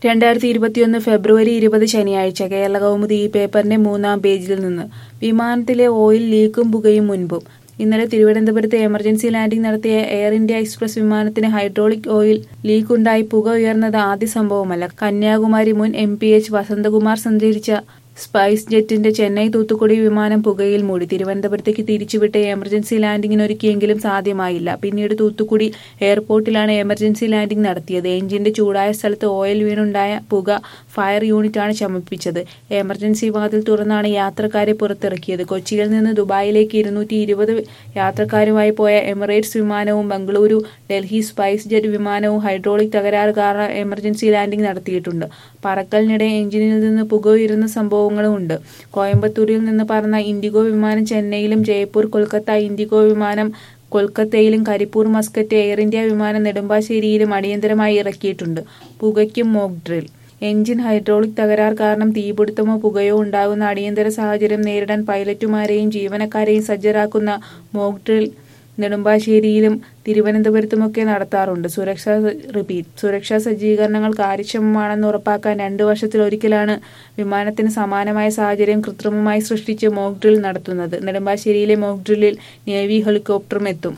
രണ്ടായിരത്തി ഇരുപത്തിയൊന്ന് ഫെബ്രുവരി ഇരുപത് ശനിയാഴ്ച കേരള കൗമുദി ഈ പേപ്പറിന്റെ മൂന്നാം പേജിൽ നിന്ന് വിമാനത്തിലെ ഓയിൽ ലീക്കും പുകയും മുൻപും ഇന്നലെ തിരുവനന്തപുരത്ത് എമർജൻസി ലാൻഡിംഗ് നടത്തിയ എയർ ഇന്ത്യ എക്സ്പ്രസ് വിമാനത്തിന് ഹൈഡ്രോളിക് ഓയിൽ ലീക്കുണ്ടായി പുക ഉയർന്നത് ആദ്യ സംഭവമല്ല കന്യാകുമാരി മുൻ എം പി എച്ച് വസന്തകുമാർ സഞ്ചരിച്ച സ്പൈസ് ജെറ്റിന്റെ ചെന്നൈ തൂത്തുക്കുടി വിമാനം പുകയിൽ മൂടി തിരുവനന്തപുരത്തേക്ക് തിരിച്ചുവിട്ട് എമർജൻസി ലാൻഡിംഗിന് ഒരുക്കിയെങ്കിലും സാധ്യമായില്ല പിന്നീട് തൂത്തുക്കുടി എയർപോർട്ടിലാണ് എമർജൻസി ലാൻഡിംഗ് നടത്തിയത് എഞ്ചിന്റെ ചൂടായ സ്ഥലത്ത് ഓയിൽ വീണുണ്ടായ പുക ഫയർ യൂണിറ്റാണ് ശമിപ്പിച്ചത് എമർജൻസി വാതിൽ തുറന്നാണ് യാത്രക്കാരെ പുറത്തിറക്കിയത് കൊച്ചിയിൽ നിന്ന് ദുബായിലേക്ക് ഇരുന്നൂറ്റി ഇരുപത് യാത്രക്കാരുമായി പോയ എമിറേറ്റ്സ് വിമാനവും ബംഗളൂരു ഡൽഹി സ്പൈസ് ജെറ്റ് വിമാനവും ഹൈഡ്രോളിക് തകരാറ് കാരണം എമർജൻസി ലാൻഡിംഗ് നടത്തിയിട്ടുണ്ട് പറക്കലിനിടെ എഞ്ചിനിൽ നിന്ന് പുക ഉയരുന്ന സംഭവങ്ങളും ഉണ്ട് കോയമ്പത്തൂരിൽ നിന്ന് പറന്ന ഇൻഡിഗോ വിമാനം ചെന്നൈയിലും ജയ്പൂർ കൊൽക്കത്ത ഇൻഡിഗോ വിമാനം കൊൽക്കത്തയിലും കരിപ്പൂർ മസ്കറ്റ് എയർ ഇന്ത്യ വിമാനം നെടുമ്പാശ്ശേരിയിലും അടിയന്തരമായി ഇറക്കിയിട്ടുണ്ട് പുകയ്ക്കും മോക്ക് ഡ്രിൽ എഞ്ചിൻ ഹൈഡ്രോളിക് തകരാർ കാരണം തീപിടുത്തമോ പുകയോ ഉണ്ടാകുന്ന അടിയന്തര സാഹചര്യം നേരിടാൻ പൈലറ്റുമാരെയും ജീവനക്കാരെയും സജ്ജരാക്കുന്ന മോക്ക് ഡ്രിൽ നെടുമ്പാശ്ശേരിയിലും തിരുവനന്തപുരത്തുമൊക്കെ നടത്താറുണ്ട് സുരക്ഷാ റിപ്പീറ്റ് സുരക്ഷാ സജ്ജീകരണങ്ങൾ കാര്യക്ഷമമാണെന്ന് ഉറപ്പാക്കാൻ രണ്ടു വർഷത്തിലൊരിക്കലാണ് വിമാനത്തിന് സമാനമായ സാഹചര്യം കൃത്രിമമായി സൃഷ്ടിച്ച് മോക്ക് ഡ്രിൽ നടത്തുന്നത് നെടുമ്പാശ്ശേരിയിലെ മോക്ക് ഡ്രില്ലിൽ നേവി ഹെലികോപ്റ്ററും എത്തും